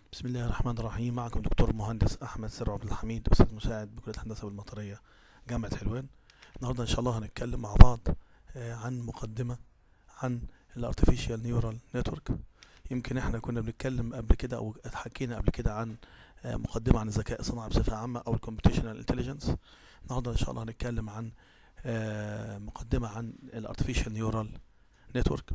بسم الله الرحمن الرحيم معكم دكتور مهندس احمد سر عبد الحميد استاذ مساعد بكليه الهندسه والمطريه جامعه حلوان النهارده ان شاء الله هنتكلم مع بعض آه، عن مقدمه عن الارتفيشال نيورال نتورك يمكن احنا كنا بنتكلم قبل كده او اتحكينا قبل كده عن آه، مقدمه عن الذكاء الصناعي بصفه عامه او الكمبيوتيشنال انتليجنس النهارده ان شاء الله هنتكلم عن آه، مقدمه عن الارتفيشال نيورال نتورك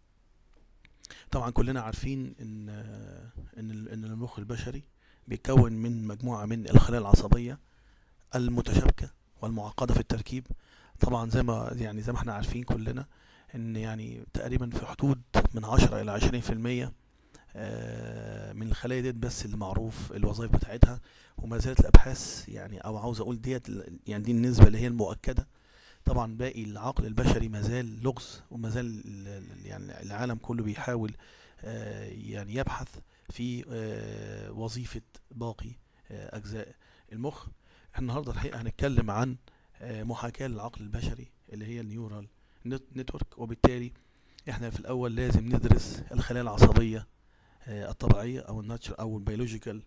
طبعا كلنا عارفين ان آه، ان ال- ان المخ البشري بيتكون من مجموعه من الخلايا العصبيه المتشابكه والمعقده في التركيب طبعا زي ما يعني زي ما احنا عارفين كلنا ان يعني تقريبا في حدود من 10 الى 20% آه، من الخلايا ديت بس اللي معروف الوظائف بتاعتها وما زالت الابحاث يعني او عاوز اقول ديت ال- يعني دي النسبه اللي هي المؤكده طبعا باقي العقل البشري ما زال لغز وما زال ال- ال- يعني العالم كله بيحاول آه، يعني يبحث في آه، وظيفة باقي آه، أجزاء المخ احنا النهاردة الحقيقة هنتكلم عن آه، محاكاة للعقل البشري اللي هي النيورال نتورك وبالتالي احنا في الأول لازم ندرس الخلايا العصبية آه، الطبيعية أو الناتشر أو البيولوجيكال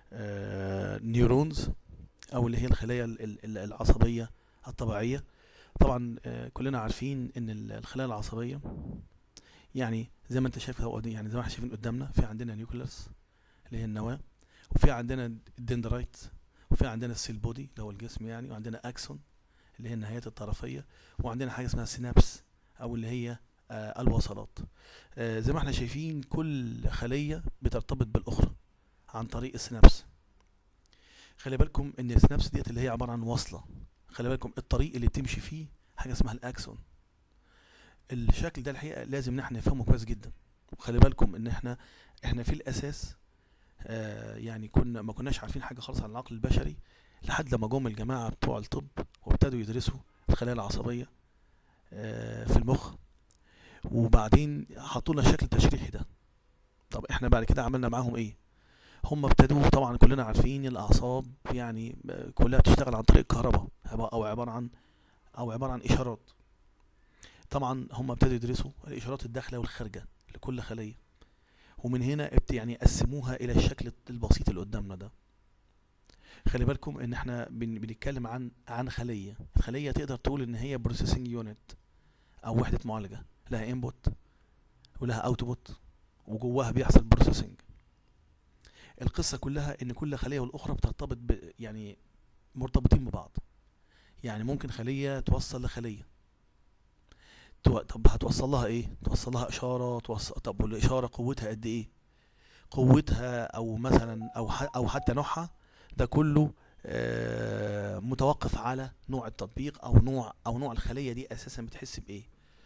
نيورونز أو اللي هي الخلايا ال- ال- ال- العصبية الطبيعية طبعا آه، كلنا عارفين ان ال- الخلايا العصبية يعني زي ما انت شايف هو دي- يعني زي ما احنا شايفين قدامنا في عندنا نيوكليوس اللي هي النواة وفي عندنا الدندرايت وفي عندنا السيل بودي اللي هو الجسم يعني وعندنا اكسون اللي هي النهايات الطرفية وعندنا حاجة اسمها سينابس او اللي هي آه الوصلات آه زي ما احنا شايفين كل خلية بترتبط بالاخرى عن طريق السينابس خلي بالكم ان السينابس ديت اللي هي عبارة عن وصلة خلي بالكم الطريق اللي بتمشي فيه حاجة اسمها الاكسون الشكل ده الحقيقه لازم ان احنا نفهمه كويس جدا وخلي بالكم ان احنا احنا في الاساس آه يعني كنا ما كناش عارفين حاجه خالص عن العقل البشري لحد لما جم الجماعه بتوع الطب وابتدوا يدرسوا الخلايا العصبيه آه في المخ وبعدين حطوا لنا الشكل التشريحي ده طب احنا بعد كده عملنا معاهم ايه هم ابتدوا طبعا كلنا عارفين الاعصاب يعني آه، كلها بتشتغل عن طريق الكهرباء او عباره عن او عباره عن اشارات طبعا هم ابتدوا يدرسوا الاشارات الداخله والخارجه لكل خليه ومن هنا ابت يعني قسموها الى الشكل البسيط اللي قدامنا ده خلي بالكم ان احنا بن بنتكلم عن عن خليه الخليه تقدر تقول ان هي بروسيسنج يونت او وحده معالجه لها انبوت ولها اوتبوت وجواها بيحصل بروسيسنج القصه كلها ان كل خليه والاخرى بترتبط ب يعني مرتبطين ببعض يعني ممكن خليه توصل لخليه تو- طب هتوصل لها ايه توصل لها اشاره توصل طب والاشاره قوتها قد ايه قوتها او مثلا او ح... او حتى نوعها ده كله آه، متوقف على نوع التطبيق او نوع او نوع الخليه دي اساسا بتحس بايه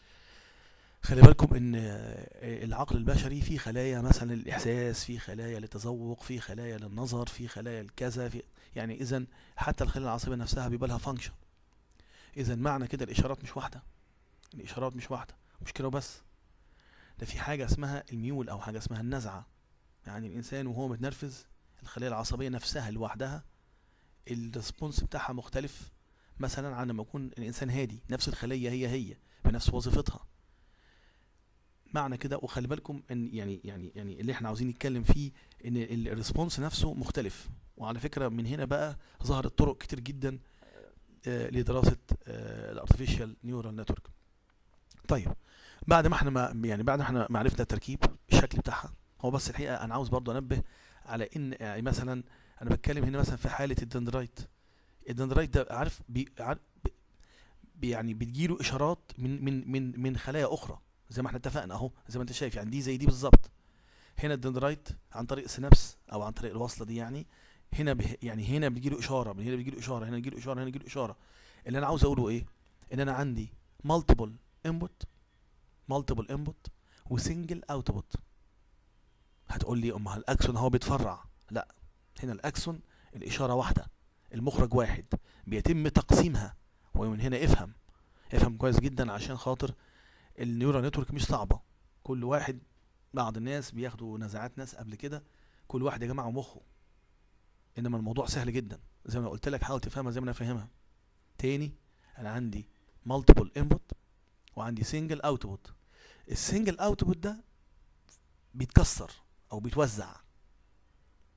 خلي بالكم ان آه، العقل البشري فيه خلايا مثلا للاحساس فيه خلايا للتذوق فيه خلايا للنظر فيه خلايا الكذا في يعني اذا حتى الخلايا العصبيه نفسها بيبقى لها فانكشن اذا معنى كده الاشارات مش واحده الاشارات مش واحده مش كده وبس ده في حاجه اسمها الميول او حاجه اسمها النزعه يعني الانسان وهو متنرفز الخليه العصبيه نفسها لوحدها الريسبونس بتاعها مختلف مثلا عن لما يكون الانسان هادي نفس الخليه هي هي بنفس وظيفتها معنى كده وخلي بالكم ان يعني يعني يعني اللي احنا عاوزين نتكلم فيه ان ال- الريسبونس نفسه مختلف وعلى فكره من هنا بقى ظهرت طرق كتير جدا آه، لدراسه الارتفيشال نيورال نتورك طيب بعد ما احنا ما يعني بعد ما احنا ما عرفنا التركيب الشكل بتاعها هو بس الحقيقه انا عاوز برضو انبه على ان يعني مثلا انا بتكلم هنا مثلا في حاله الدندرايت الدندرايت ده عارف بي عارف بي يعني بتجيله اشارات من من من من خلايا اخرى زي ما احنا اتفقنا اهو زي ما انت شايف يعني دي زي دي بالظبط هنا الدندرايت عن طريق السينابس او عن طريق الوصله دي يعني هنا به يعني هنا بيجيله اشاره من هنا بيجيله اشاره هنا بيجيله اشاره هنا بيجيله اشاره اللي انا عاوز اقوله ايه ان انا عندي multiple input multiple input وسنجل output هتقول لي امال الاكسون هو بيتفرع لا هنا الاكسون الاشاره واحده المخرج واحد بيتم تقسيمها ومن هنا افهم افهم كويس جدا عشان خاطر النيورال نتورك مش صعبه كل واحد بعض الناس بياخدوا نزعات ناس قبل كده كل واحد يا جماعه مخه انما الموضوع سهل جدا زي ما أنا قلت لك حاول تفهمها زي ما انا فاهمها تاني انا عندي multiple input وعندي single output السنجل اوتبوت ده بيتكسر او بيتوزع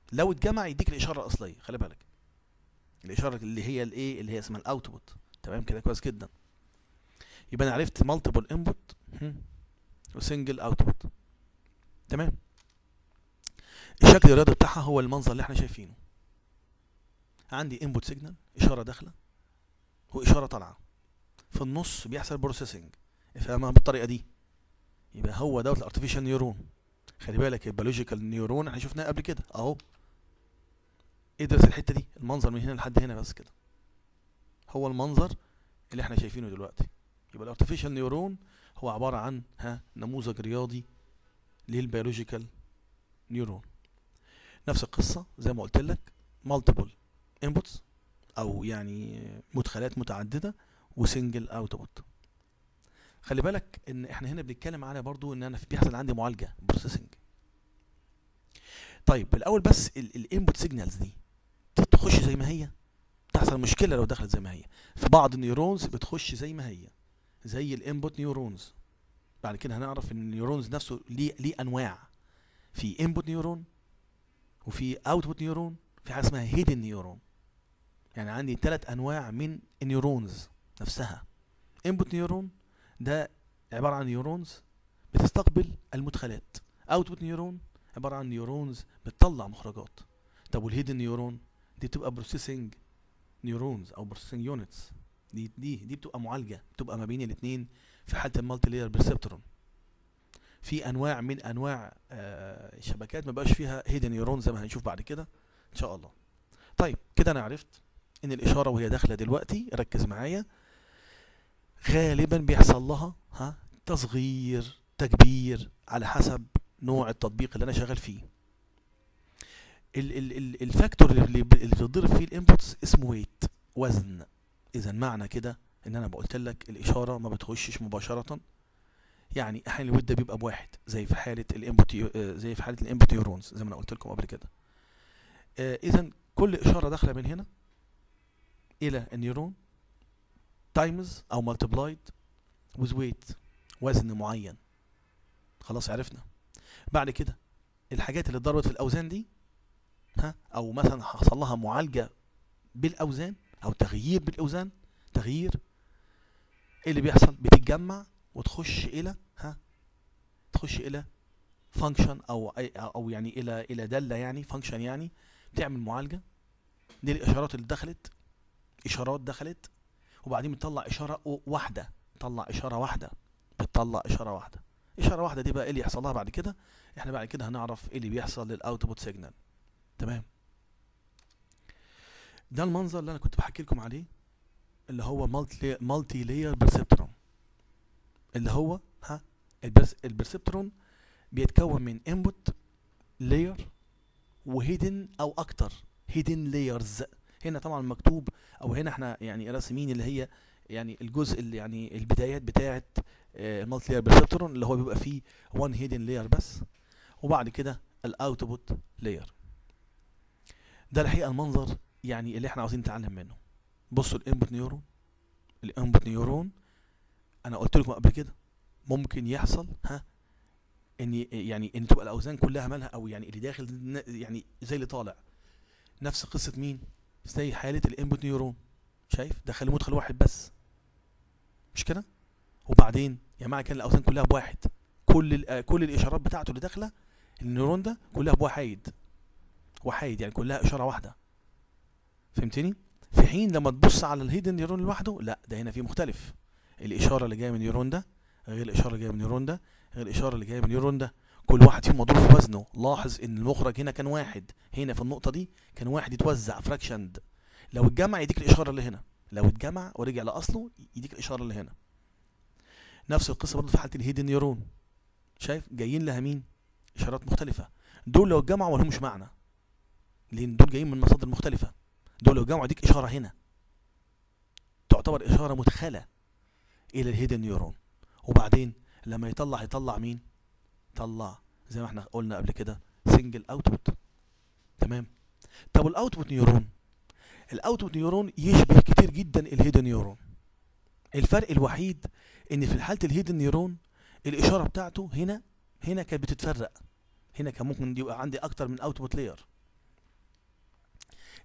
لو اتجمع يديك الاشاره الاصليه خلي بالك الاشاره اللي هي الايه اللي هي اسمها الاوتبوت تمام كده كويس جدا يبقى انا عرفت مالتيبل انبوت وسنجل اوتبوت تمام الشكل الرياضي بتاعها هو المنظر اللي احنا شايفينه عندي انبوت سيجنال اشاره داخله واشاره طالعه في النص بيحصل بروسيسنج افهمها بالطريقه دي يبقى هو دوت الارتفيشال نيورون خلي بالك البيولوجيكال نيورون احنا شفناه قبل كده اهو ادرس الحته دي المنظر من هنا لحد هنا بس كده هو المنظر اللي احنا شايفينه دلوقتي يبقى الارتفيشال نيورون هو عباره عن ها نموذج رياضي للبيولوجيكال نيورون نفس القصه زي ما قلت لك مالتيبل انبوتس او يعني مدخلات متعدده وسنجل اوتبوت خلي بالك ان احنا هنا بنتكلم على برضو ان انا في بيحصل عندي معالجه بروسيسنج طيب الاول بس الانبوت سيجنالز دي تخش زي ما هي تحصل مشكله لو دخلت زي ما هي في بعض النيورونز بتخش زي ما هي زي الانبوت نيورونز بعد كده هنعرف ان النيورونز نفسه ليه ليه انواع في انبوت نيورون وفي اوتبوت نيورون في حاجه اسمها هيدن نيورون يعني عندي ثلاث انواع من النيورونز نفسها انبوت نيورون ده عباره عن نيورونز بتستقبل المدخلات اوتبوت نيورون عباره عن نيورونز بتطلع مخرجات طب والهيدن نيورون دي بتبقى بروسيسنج نيورونز او بروسيسنج يونتس دي دي دي بتبقى معالجه بتبقى ما بين الاثنين في حاله المالتي لاير بريسبترون في انواع من انواع آه الشبكات ما بقاش فيها هيدن نيورون زي ما هنشوف بعد كده ان شاء الله طيب كده انا عرفت ان الاشاره وهي داخله دلوقتي ركز معايا غالبا بيحصل لها ها تصغير تكبير على حسب نوع التطبيق اللي انا شغال فيه ال ال ال الفاكتور اللي اللي بتضرب فيه الانبوتس اسمه ويت وزن اذا معنى كده ان انا قلت لك الاشاره ما بتخشش مباشره يعني احيانا الويت ده بيبقى بواحد زي في حاله الانبوت زي في حاله الانبوت نيورونز زي ما انا قلت لكم قبل كده اذا كل اشاره داخله من هنا الى النيورون تايمز او مالتبلايد with weight وزن معين خلاص عرفنا بعد كده الحاجات اللي اتضربت في الاوزان دي ها او مثلا حصل لها معالجه بالاوزان او تغيير بالاوزان تغيير ايه اللي بيحصل بتتجمع وتخش الى ها تخش الى فانكشن او او يعني الى الى داله يعني فانكشن يعني تعمل معالجه دي الاشارات اللي دخلت اشارات دخلت وبعدين بتطلع اشاره واحده تطلع اشاره واحده بتطلع اشاره واحده اشاره واحده دي بقى ايه اللي يحصل لها بعد كده احنا بعد كده هنعرف ايه اللي بيحصل للاوتبوت سيجنال تمام ده المنظر اللي انا كنت بحكي لكم عليه اللي هو مالتي مالتي لاير برسبترون اللي هو ها البرسبترون بيتكون من انبوت لاير وهيدن او اكتر هيدن لايرز هنا طبعا مكتوب او هنا احنا يعني راسمين اللي هي يعني الجزء اللي يعني البدايات بتاعه المالتي لاير برسبترون اللي هو بيبقى فيه وان هيدن لاير بس وبعد كده الاوتبوت لاير ده الحقيقه المنظر يعني اللي احنا عاوزين نتعلم منه بصوا الانبوت نيورون الانبوت نيورون انا قلت لكم قبل كده ممكن يحصل ها ان يعني ان تبقى الاوزان كلها مالها او يعني اللي داخل يعني زي اللي طالع نفس قصه مين زي حاله الانبوت نيورون شايف دخل مدخل واحد بس مش كده وبعدين يا جماعه كان الاوزان كلها بواحد كل كل الاشارات بتاعته اللي داخله النيورون ده كلها بوحيد وحيد يعني كلها اشاره واحده فهمتني في حين لما تبص على الهيدن نيورون لوحده لا ده هنا في مختلف الاشاره اللي جايه من النيورون ده غير الاشاره اللي جايه من النيورون ده غير الاشاره اللي جايه من النيورون ده كل واحد فيهم مضروب في وزنه لاحظ ان المخرج هنا كان واحد هنا في النقطه دي كان واحد يتوزع فراكشند لو اتجمع يديك الاشاره اللي هنا لو اتجمع ورجع لاصله يديك الاشاره اللي هنا نفس القصه برضه في حاله الهيدن نيورون شايف جايين لها مين اشارات مختلفه دول لو اتجمعوا ما لهمش معنى لان دول جايين من مصادر مختلفه دول لو اتجمعوا يديك اشاره هنا تعتبر اشاره مدخله الى الهيدن نيورون وبعدين لما يطلع يطلع مين طلع زي ما احنا قلنا قبل كده سنجل اوتبوت تمام طب الاوتبوت نيورون الاوتبوت نيورون يشبه كتير جدا الهيدن نيورون الفرق الوحيد ان في حاله الهيدن نيورون الاشاره بتاعته هنا هنا كانت بتتفرق هنا كان ممكن يبقى عندي اكتر من اوتبوت لاير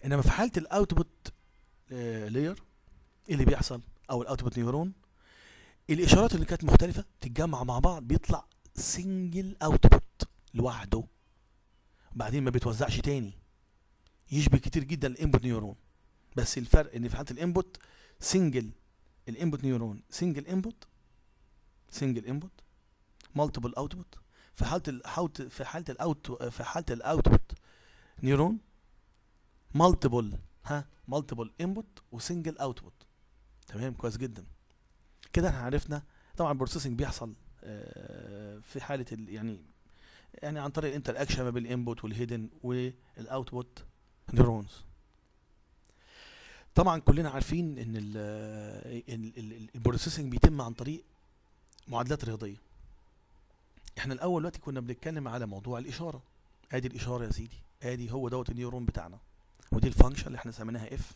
انما في حاله الاوتبوت لاير ايه اللي بيحصل او الاوتبوت نيورون الاشارات اللي كانت مختلفه تتجمع مع بعض بيطلع سنجل اوتبوت لوحده بعدين ما بيتوزعش تاني يشبه كتير جدا الانبوت نيورون بس الفرق ان في حاله الانبوت سنجل الانبوت نيورون سنجل انبوت سنجل انبوت مالتيبل اوتبوت في حاله الاوت في حاله الاوت في حاله الاوتبوت نيورون مالتيبل ها مالتيبل انبوت وسنجل اوتبوت تمام كويس جدا كده احنا عرفنا طبعا البروسيسنج بيحصل آه، في حاله ال- يعني يعني عن طريق الانتر اكشن ما بين الانبوت والهيدن والاوتبوت نيورونز طبعا كلنا عارفين ان ال- ال- ال- البروسيسنج بيتم عن طريق معادلات رياضيه احنا الاول دلوقتي كنا بنتكلم على موضوع الاشاره ادي الاشاره يا سيدي ادي هو دوت النيورون بتاعنا ودي الفانكشن اللي احنا سميناها اف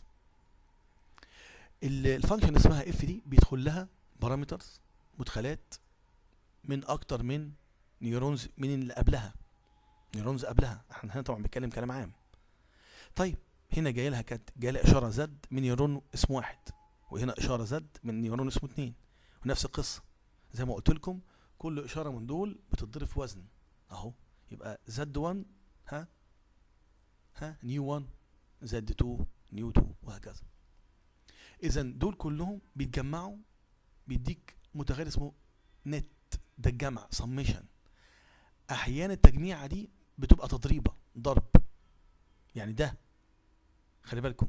الفانكشن اسمها اف دي بيدخل لها بارامترز مدخلات من اكتر من نيورونز من اللي قبلها نيورونز قبلها احنا هنا طبعا بنتكلم كلام عام طيب هنا جاي لها كانت جاي لها اشاره زد من نيورون اسمه واحد وهنا اشاره زد من نيورون اسمه اتنين ونفس القصه زي ما قلت لكم كل اشاره من دول بتتضرب في وزن اهو يبقى زد 1 ها ها نيو 1 زد 2 نيو 2 وهكذا اذا دول كلهم بيتجمعوا بيديك متغير اسمه نت ده الجمع سميشن احيانا التجميعه دي بتبقى تضريبه ضرب يعني ده خلي بالكم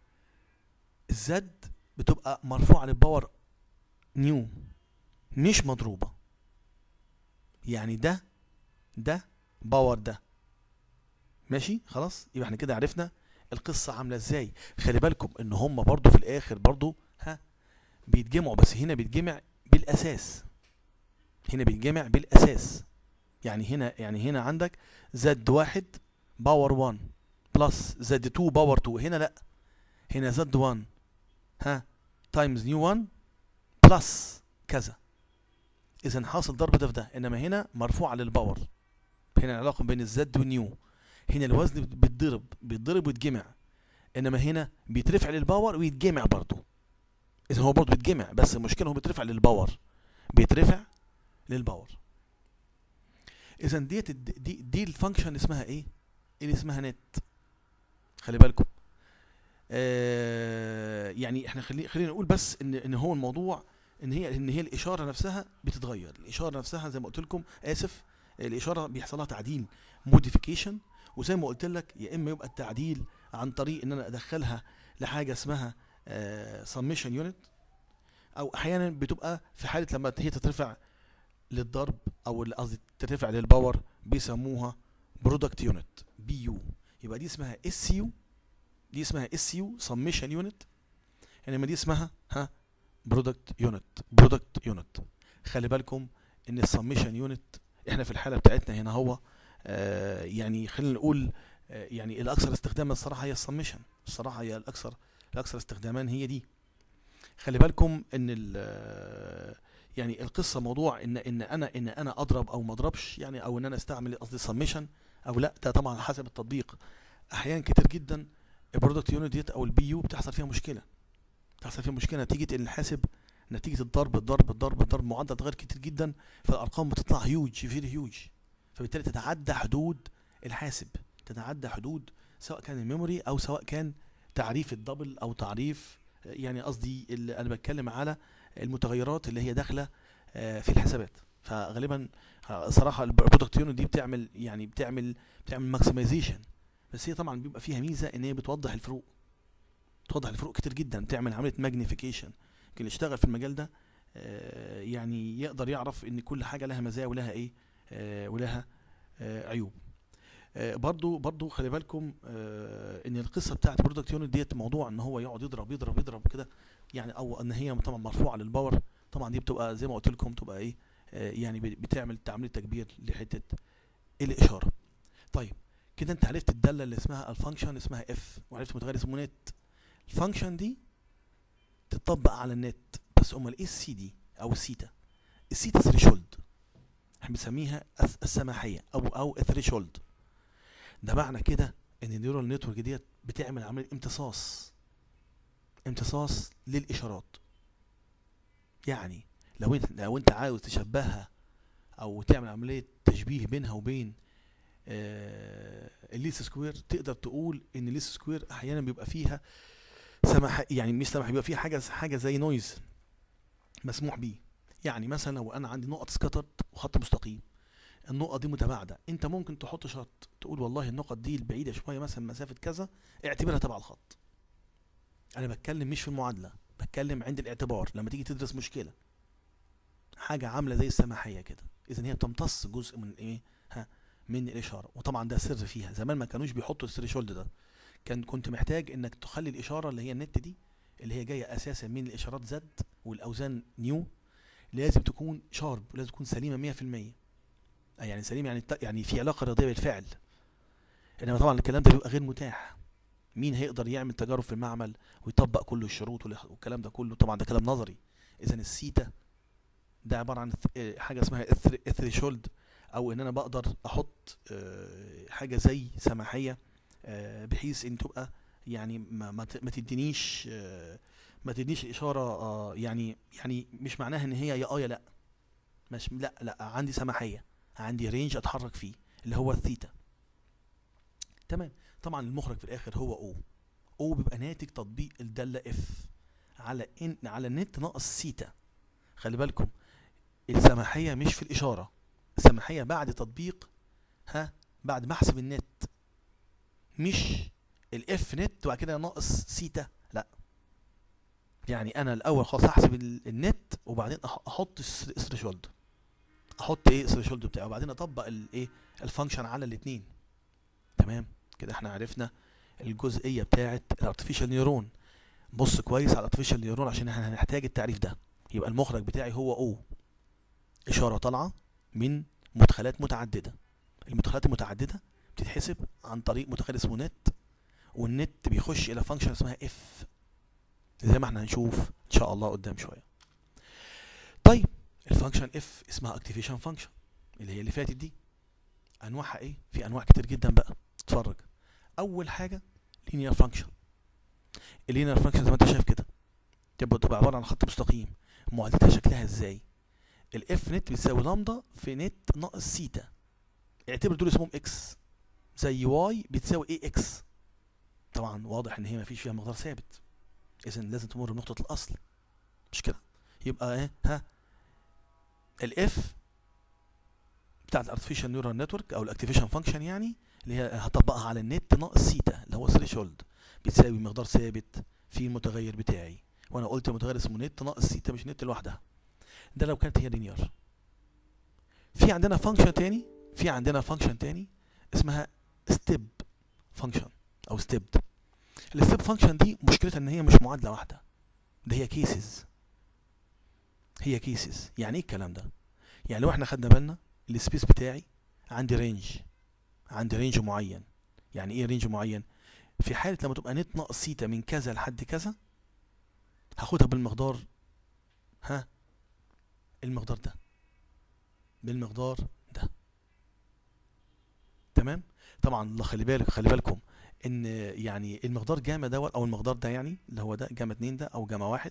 الزد بتبقى مرفوعه للباور نيو مش مضروبه يعني ده ده باور ده ماشي خلاص يبقى احنا كده عرفنا القصه عامله ازاي خلي بالكم ان هم برضو في الاخر برضو ها بيتجمعوا بس هنا بيتجمع بالاساس هنا بيتجمع بالاساس يعني هنا يعني هنا عندك زد واحد باور 1 بلس زد 2 باور 2 هنا لا هنا زد 1 ها تايمز نيو 1 بلس كذا اذا حاصل ضرب ده في ده انما هنا مرفوعه للباور هنا العلاقه بين الزد والنيو هنا الوزن بيتضرب بيتضرب ويتجمع انما هنا بيترفع للباور ويتجمع برضه اذا هو برضه بيتجمع بس المشكله هو بيترفع للباور بيترفع للباور اذا ديت الد- دي دي الفانكشن اسمها ايه اللي اسمها نت خلي بالكم آه يعني احنا خلي خلينا نقول بس ان ان هو الموضوع ان هي ان هي الاشاره نفسها بتتغير الاشاره نفسها زي ما قلت لكم اسف الاشاره بيحصل لها تعديل موديفيكيشن وزي ما قلت لك يا اما يبقى التعديل عن طريق ان انا ادخلها لحاجه اسمها سميشن يونت او احيانا بتبقى في حاله لما هي تترفع للضرب او ال- قصدي ترتفع للباور بيسموها برودكت يونت بي يو يبقى دي اسمها اس يو دي اسمها اس يو سميشن يونت انما دي اسمها ها برودكت يونت برودكت يونت خلي بالكم ان السميشن يونت احنا في الحاله بتاعتنا هنا هو آه يعني خلينا نقول آه يعني الاكثر استخداما الصراحه هي السميشن الصراحه هي الاكثر الاكثر استخداما هي دي خلي بالكم ان ال- آه، يعني القصه موضوع ان ان انا ان انا اضرب او ما اضربش يعني او ان انا استعمل قصدي سميشن او لا ده طبعا حسب التطبيق احيانا كتير جدا البرودكت يونت ديت او البي يو بتحصل فيها مشكله بتحصل فيها مشكله نتيجه ان الحاسب نتيجه الضرب الضرب الضرب الضرب معدل تغير كتير جدا فالارقام بتطلع هيوج فيري هيوج فبالتالي تتعدى حدود الحاسب تتعدى حدود سواء كان الميموري او سواء كان تعريف الدبل او تعريف آه، يعني قصدي اللي انا بتكلم على المتغيرات اللي هي داخله آه، في الحسابات فغالبا آه، صراحه البرودكت يونت دي بتعمل يعني بتعمل بتعمل ماكسمايزيشن بس هي طبعا بيبقى فيها ميزه ان هي بتوضح الفروق توضح الفروق كتير جدا بتعمل عمليه ماجنيفيكيشن اللي يشتغل في المجال ده آه، يعني يقدر يعرف ان كل حاجه لها مزايا ولها ايه آه، ولها آه، عيوب آه، برضو برضو خلي بالكم آه، ان القصه بتاعت برودكت يونت ديت موضوع ان هو يقعد يضرب يضرب يضرب كده يعني او ان هي طبعا مرفوعه للباور طبعا دي بتبقى زي ما قلت لكم تبقى ايه آه، يعني بت- بتعمل تعميل تكبير لحته الاشاره طيب كده انت عرفت الداله اللي اسمها الفانكشن اسمها اف وعرفت متغير اسمه نت الفانكشن دي تطبق على النت بس امال ايه السي دي او السيتا السيتا ثريشولد احنا بنسميها الس- السماحيه او او الثريشولد ده معنى كده ان النيورال نتورك ديت بتعمل عمليه امتصاص امتصاص للاشارات يعني لو انت لو انت عاوز تشبهها او تعمل عمليه تشبيه بينها وبين آه الليس سكوير تقدر تقول ان الليس سكوير احيانا بيبقى فيها سمح يعني مش سمح بيبقى فيها حاجه حاجه زي نويز مسموح بيه يعني مثلا لو انا عندي نقط سكترت وخط مستقيم النقط دي متباعده انت ممكن تحط شرط تقول والله النقط دي البعيده شويه مثلا مسافه كذا اعتبرها تبع الخط انا بتكلم مش في المعادله بتكلم عند الاعتبار لما تيجي تدرس مشكله حاجه عامله زي السماحيه كده اذا هي بتمتص جزء من ايه ها من الاشاره وطبعا ده سر فيها زمان ما كانوش بيحطوا الثريشولد ده كان كنت محتاج انك تخلي الاشاره اللي هي النت دي اللي هي جايه اساسا من الاشارات زد والاوزان نيو لازم تكون شارب لازم تكون سليمه 100% يعني سليم يعني يعني في علاقه رياضيه بالفعل انما طبعا الكلام ده بيبقى غير متاح مين هيقدر يعمل تجارب في المعمل ويطبق كل الشروط والكلام ده كله طبعا ده كلام نظري اذا السيتا ده عباره عن حاجه اسمها الثريشولد او ان انا بقدر احط حاجه زي سماحيه بحيث ان تبقى يعني ما, ما تدينيش ما تدينيش اشاره يعني يعني مش معناها ان هي يا اه يا لا مش لا لا عندي سماحيه عندي رينج اتحرك فيه اللي هو الثيتا تمام طبعا المخرج في الاخر هو او او بيبقى ناتج تطبيق الداله اف على ان على النت ناقص سيتا خلي بالكم السماحيه مش في الاشاره السماحيه بعد تطبيق ها بعد ما احسب النت مش الاف نت وبعد كده ناقص سيتا لا يعني انا الاول خلاص هحسب النت وبعدين احط الثريشولد احط ايه الثريشولد بتاعي وبعدين اطبق الايه الفانكشن على الاثنين تمام كده احنا عرفنا الجزئيه بتاعه الارتفيشال نيورون بص كويس على الارتفيشال نيورون عشان احنا هنحتاج التعريف ده يبقى المخرج بتاعي هو او اشاره طالعه من مدخلات متعدده المدخلات المتعدده بتتحسب عن طريق مدخل اسمه نت والنت بيخش الى فانكشن اسمها اف زي ما احنا هنشوف ان شاء الله قدام شويه طيب الفانكشن اف اسمها اكتيفيشن فانكشن اللي هي اللي فاتت دي انواعها ايه في انواع كتير جدا بقى اتفرج اول حاجه لينير فانكشن اللينير فانكشن زي ما انت شايف كده تبقى تبقى عباره عن خط مستقيم معادلتها شكلها ازاي الاف نت بتساوي لامدا في نت ناقص سيتا اعتبر دول اسمهم اكس زي واي بتساوي ايه اكس طبعا واضح ان هي ما فيش فيها مقدار ثابت اذا لازم تمر بنقطه الاصل مش كده يبقى ايه ها الاف بتاعت الارتفيشال نيورال نتورك او الاكتيفيشن فانكشن يعني اللي هي هطبقها على النت ناقص سيتا اللي هو ثريشولد بتساوي مقدار ثابت في المتغير بتاعي وانا قلت المتغير اسمه نت ناقص سيتا مش نت لوحدها ده لو كانت هي لينير في عندنا فانكشن تاني في عندنا فانكشن تاني اسمها ستيب فانكشن او ستيبد الستيب فانكشن دي مشكلتها ان هي مش معادله واحده ده هي كيسز هي كيسز يعني ايه الكلام ده يعني لو احنا خدنا بالنا السبيس بتاعي عندي رينج عندي رينج معين يعني ايه رينج معين في حاله لما تبقى نت ناقص سيتا من كذا لحد كذا هاخدها بالمقدار ها المقدار ده بالمقدار ده تمام طبعا خلي بالك خلي بالكم ان يعني المقدار جاما دوت او المقدار ده يعني اللي هو ده جاما 2 ده او جاما واحد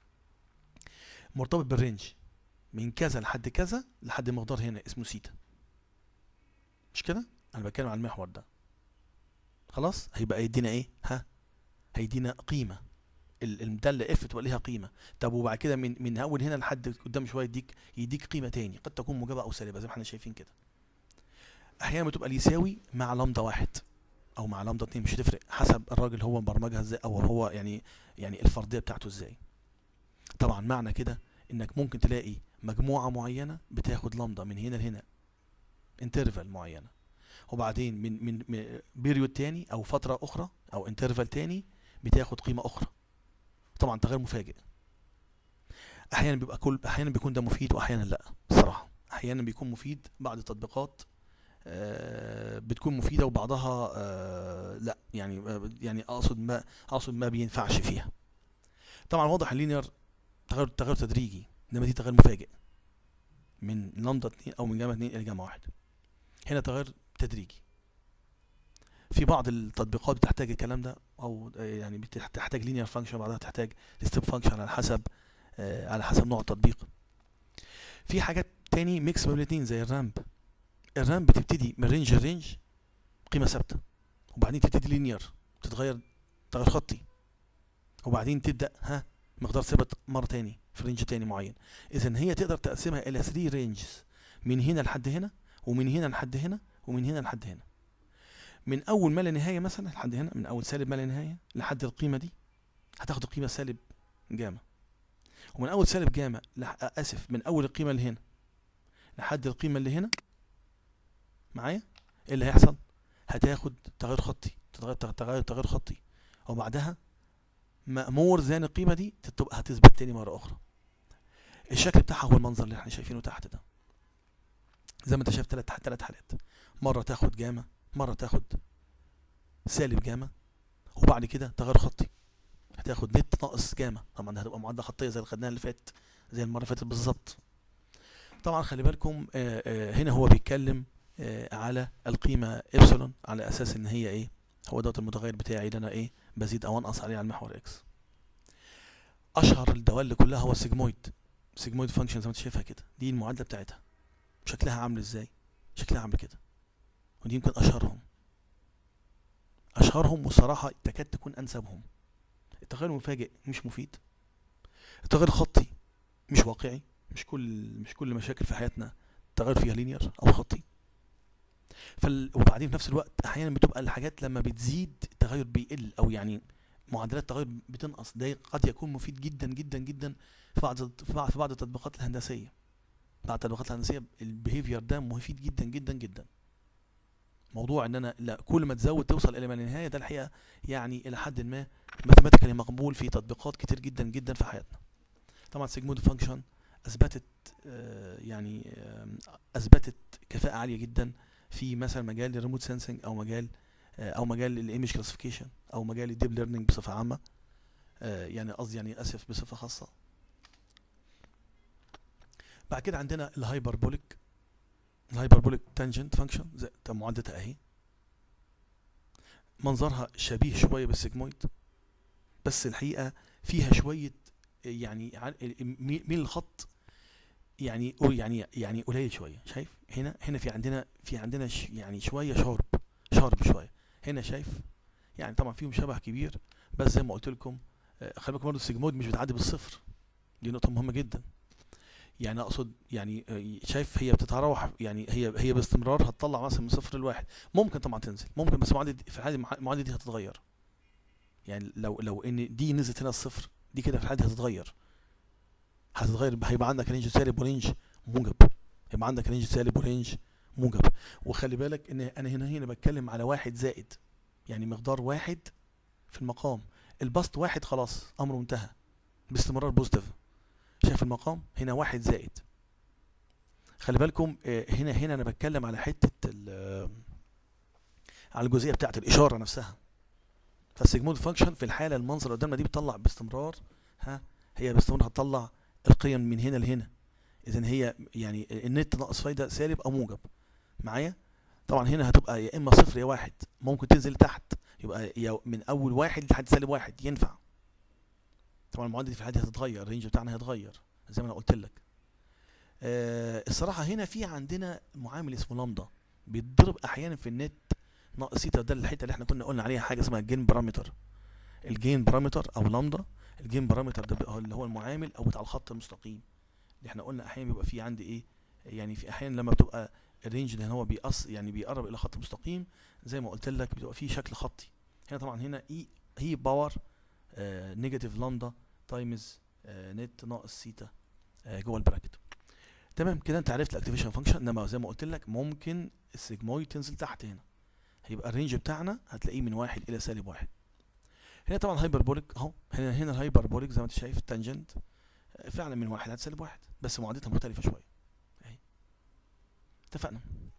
مرتبط بالرينج من كذا لحد كذا لحد مقدار هنا اسمه سيتا مش كده انا بتكلم على المحور ده خلاص هيبقى يدينا ايه ها هيدينا قيمه الداله اف تبقى ليها قيمه طب وبعد كده من من اول هنا لحد قدام شويه يديك يديك قيمه تاني قد تكون موجبه او سالبه زي ما احنا شايفين كده احيانا بتبقى يساوي مع لامدا واحد او مع لامدا اتنين مش هتفرق حسب الراجل هو مبرمجها ازاي او هو يعني يعني الفرضيه بتاعته ازاي طبعا معنى كده انك ممكن تلاقي مجموعه معينه بتاخد لامدا من هنا لهنا انترفال معينه وبعدين من من, من بيريود تاني او فتره اخرى او انترفال تاني بتاخد قيمه اخرى طبعا تغير مفاجئ احيانا بيبقى كل احيانا بيكون ده مفيد واحيانا لا الصراحه احيانا بيكون مفيد بعض التطبيقات آه بتكون مفيده وبعضها آه لا يعني يعني اقصد ما اقصد ما بينفعش فيها طبعا واضح اللينير تغير تغير تدريجي انما دي تغير مفاجئ من لامدا 2 او من جاما 2 الى جاما 1 هنا تغير تدريجي في بعض التطبيقات بتحتاج الكلام ده او آه، يعني بتحتاج لينير فانكشن بعدها تحتاج ستيب فانكشن على حسب آه، على حسب نوع التطبيق في حاجات تاني ميكس بين الاثنين زي الرامب الرامب بتبتدي من رينج لرينج قيمه ثابته وبعدين تبتدي لينير تتغير تغير خطي وبعدين تبدا ها مقدار ثابت مره تاني في رينج تاني معين اذا هي تقدر تقسمها الى 3 رينجز من هنا لحد هنا ومن هنا لحد هنا ومن هنا لحد هنا من اول ما لا نهايه مثلا لحد هنا من اول سالب ما لا نهايه لحد القيمه دي هتاخد القيمه سالب جاما ومن اول سالب جاما لح... اسف من اول القيمه اللي هنا لحد القيمه اللي هنا معايا ايه اللي هيحصل هتاخد تغير خطي تغير تغير تغير خطي وبعدها مأمور ذان القيمة دي تبقى هتثبت تاني مرة أخرى الشكل بتاعها هو المنظر اللي احنا شايفينه تحت ده زي ما انت شايف تلات تلات حالات مرة تاخد جاما مرة تاخد سالب جاما وبعد كده تغير خطي هتاخد نت ناقص جاما طبعا هتبقى معادلة خطية زي اللي خدناها اللي فاتت زي المرة اللي فاتت بالظبط طبعا خلي بالكم آآ آآ هنا هو بيتكلم على القيمة إبسلون على أساس إن هي إيه هو دوت المتغير بتاعي اللي أنا إيه بزيد أو أنقص عليه على المحور إكس أشهر الدوال كلها هو السيجمويد سيجمويد فانكشن زي ما أنت شايفها كده دي المعادلة بتاعتها شكلها عامل إزاي شكلها عامل كده ودي يمكن أشهرهم أشهرهم والصراحة تكاد تكون أنسبهم التغير المفاجئ مش مفيد التغير الخطي مش واقعي مش كل مش كل مشاكل في حياتنا التغير فيها لينير او خطي فال... وبعدين في نفس الوقت احيانا بتبقى الحاجات لما بتزيد التغير بيقل او يعني معدلات التغير بتنقص ده قد يكون مفيد جدا جدا جدا في بعض في بعض, في بعض التطبيقات الهندسيه بعض التطبيقات الهندسيه البيهيفير ده مفيد جدا جدا جدا موضوع ان انا لا كل ما تزود توصل الى ما لا نهايه ده الحقيقه يعني الى حد ما ماثيماتيكالي مقبول في تطبيقات كتير جدا جدا في حياتنا طبعا سيجمويد فانكشن اثبتت آه يعني آه اثبتت كفاءه عاليه جدا في مثلا مجال الريموت سensing او مجال آه او مجال الايمج كلاسيفيكيشن او مجال الديب ليرنينج بصفه عامه يعني قصدي يعني اسف بصفه خاصه بعد كده عندنا الهايبربوليك الهايبربوليك تانجنت فانكشن زي معادلتها اهي منظرها شبيه شويه بالسيجمويد بس الحقيقه فيها شويه يعني ميل الخط يعني يعني يعني قليل شويه شايف هنا هنا في عندنا في عندنا ش يعني شويه شارب شارب شويه هنا شايف يعني طبعا فيهم شبه كبير بس زي ما قلت لكم خلي بالكم برضه السيجمويد مش بتعدي بالصفر دي نقطه مهمه جدا يعني اقصد يعني شايف هي بتتراوح يعني هي هي باستمرار هتطلع مثلا من صفر لواحد ممكن طبعا تنزل ممكن بس المعادله في الحاله المعادله دي هتتغير يعني لو لو ان دي نزلت هنا الصفر دي كده في الحاله دي هتتغير هتتغير هيبقى عندك رينج سالب ورينج موجب هيبقى عندك رينج سالب ورينج موجب وخلي بالك ان انا هنا هنا بتكلم على واحد زائد يعني مقدار واحد في المقام البسط واحد خلاص امره انتهى باستمرار بوزيتيف شايف المقام هنا واحد زائد خلي بالكم هنا هنا انا بتكلم على حته على الجزئيه بتاعت الاشاره نفسها فالسيجمويد فانكشن في الحاله المنظر اللي قدامنا دي بتطلع باستمرار ها هي باستمرار هتطلع القيم من هنا لهنا اذا هي يعني النت ناقص فايده سالب او موجب معايا طبعا هنا هتبقى يا اما صفر يا واحد ممكن تنزل تحت يبقى يا من اول واحد لحد سالب واحد ينفع طبعا المعادله دي في الحاله هتتغير الرينج بتاعنا هيتغير زي ما انا قلت لك آه الصراحه هنا في عندنا معامل اسمه لامدا بيتضرب احيانا في النت ناقص سيتا ده الحته اللي احنا كنا قلنا عليها حاجه اسمها الجين بارامتر الجين بارامتر او لامدا الجين بارامتر ده اللي هو المعامل او بتاع الخط المستقيم اللي احنا قلنا احيانا بيبقى فيه عندي ايه يعني في احيانا لما بتبقى الرينج اللي هو بيقص يعني بيقرب الى خط مستقيم زي ما قلت لك بتبقى فيه شكل خطي هنا طبعا هنا اي هي باور نيجاتيف لامدا تايمز نت ناقص سيتا آه جوه البراكت تمام كده انت عرفت الاكتيفيشن فانكشن انما زي ما قلت لك ممكن السيجمويد تنزل تحت هنا هيبقى الرينج بتاعنا هتلاقيه من واحد الى سالب واحد هنا طبعا هايبربوليك اهو هنا هنا الهايبربوليك زي ما انت شايف التانجنت فعلا من واحد لحد سالب واحد بس معادلتها مختلفه شويه اهي اتفقنا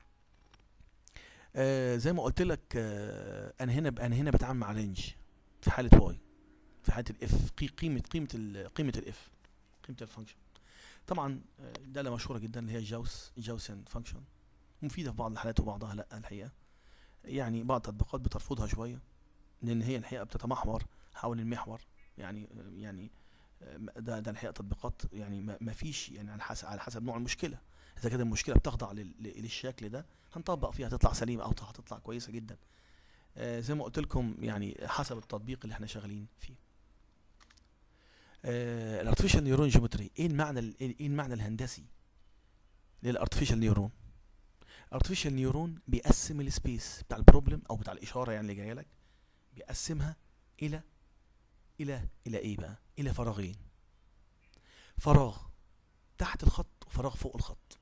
آه زي ما قلت لك آه انا هنا انا هنا بتعامل مع رينج في حاله واي في حاله الاف قيمه قيمه ال قيمه الاف قيمه الفانكشن طبعا داله مشهوره جدا اللي هي جاوس جاوسن فانكشن مفيده في بعض الحالات وبعضها لا الحقيقه يعني بعض التطبيقات بترفضها شويه لان هي الحقيقه بتتمحور حول المحور يعني يعني ده ده الحقيقه تطبيقات يعني ما ما فيش يعني على حسب على حسب نوع المشكله اذا كانت المشكله بتخضع لل- للشكل ده هنطبق فيها هتطلع سليمه او هتطلع كويسه جدا آه، زي ما قلت لكم يعني حسب التطبيق اللي احنا شغالين فيه الارتفيشال نيورون جيومتري ايه المعنى ال- ايه المعنى الهندسي للارتفيشال نيورون الارتفيشال نيورون بيقسم السبيس بتاع البروبلم او بتاع الاشاره يعني اللي جايه لك بيقسمها الى الى الى ايه بقى الى فراغين فراغ تحت الخط وفراغ فوق الخط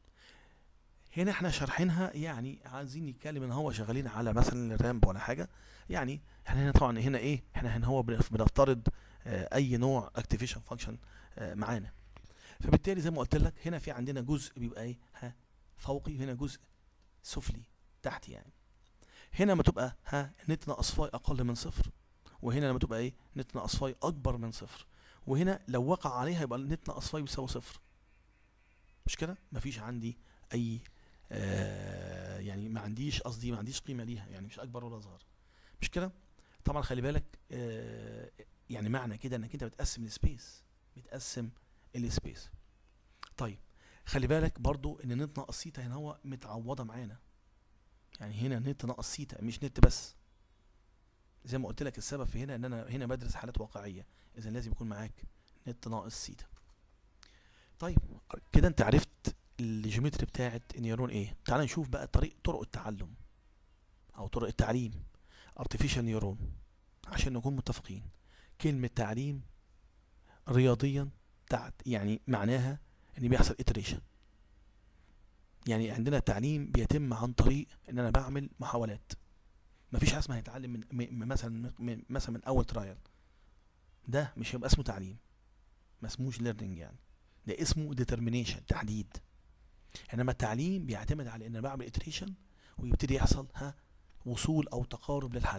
هنا احنا شارحينها يعني عايزين نتكلم ان هو شغالين على مثلا الرامب ولا حاجه يعني احنا هنا طبعا هنا ايه احنا هنا هو بنف- بنفترض آه، اي نوع اكتيفيشن فانكشن معانا فبالتالي زي ما قلت لك هنا في عندنا جزء بيبقى ايه ها فوقي وهنا جزء سفلي تحت يعني هنا لما تبقى ها نت ناقص فاي اقل من صفر وهنا لما تبقى ايه نت ناقص فاي اكبر من صفر وهنا لو وقع عليها يبقى نت ناقص فاي بيساوي صفر مش كده مفيش عندي اي آه يعني ما عنديش قصدي ما عنديش قيمه ليها يعني مش اكبر ولا اصغر مش كده طبعا خلي بالك آه يعني معنى كده انك انت بتقسم السبيس بتقسم السبيس طيب خلي بالك برضو ان نت ناقص سيتا هنا هو متعوضه معانا يعني هنا نت ناقص سيتا مش نت بس زي ما قلت لك السبب في هنا ان انا هنا بدرس حالات واقعيه اذا لازم يكون معاك نت ناقص سيتا طيب كده انت عرفت الجيومتري بتاعت النيورون ايه تعال نشوف بقى طريق طرق التعلم او طرق التعليم artificial نيورون عشان نكون متفقين كلمة تعليم رياضيا تحت يعني معناها ان بيحصل iteration يعني عندنا التعليم بيتم عن طريق ان انا بعمل محاولات مفيش حاجه اسمها يتعلم من م- مثلا من مثلا من اول ترايل ده مش هيبقى اسمه تعليم ما اسموش ليرنينج يعني ده اسمه ديترمينيشن تحديد انما التعليم بيعتمد على ان انا بعمل iteration ويبتدي يحصل ها وصول او تقارب للحل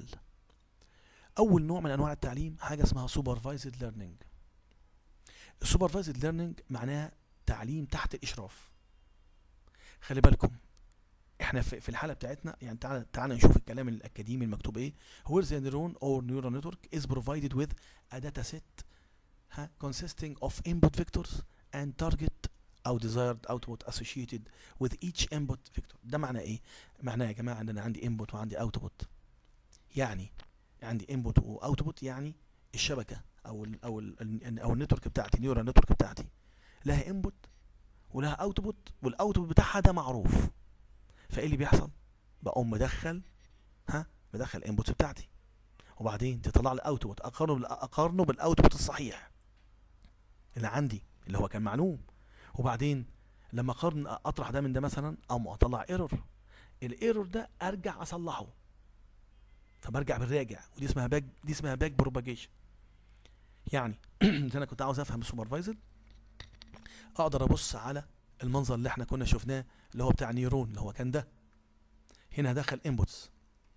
اول نوع من انواع التعليم حاجه اسمها supervised learning السوبرفايزد ليرنينج معناها تعليم تحت الاشراف خلي بالكم احنا في, في الحاله بتاعتنا يعني تعالى تعالى نشوف الكلام الاكاديمي المكتوب ايه where the neuron or neural network is provided with a data set ها consisting of input vectors and target او desired output associated with each input vector ده معناه ايه معناه يا جماعه ان انا عندي input وعندي output يعني عندي input واوتبوت يعني الشبكه او ال او ال او النتورك بتاعتي النيورال نتورك بتاعتي لها انبوت ولها اوتبوت والاوتبوت بتاعها ده معروف فايه اللي بيحصل بقوم مدخل ها بدخل الانبوتس بتاعتي وبعدين تطلع لي اوتبوت اقارنه بال- اقارنه بالاوتبوت الصحيح اللي عندي اللي هو كان معلوم وبعدين لما اقارن اطرح ده من ده مثلا او اطلع ايرور الايرور ده ارجع اصلحه فبرجع بالراجع ودي اسمها باك دي اسمها باك بروباجيشن يعني اذا انا كنت عاوز افهم السوبرفايزر اقدر ابص على المنظر اللي احنا كنا شفناه اللي هو بتاع نيورون اللي هو كان ده هنا دخل انبوتس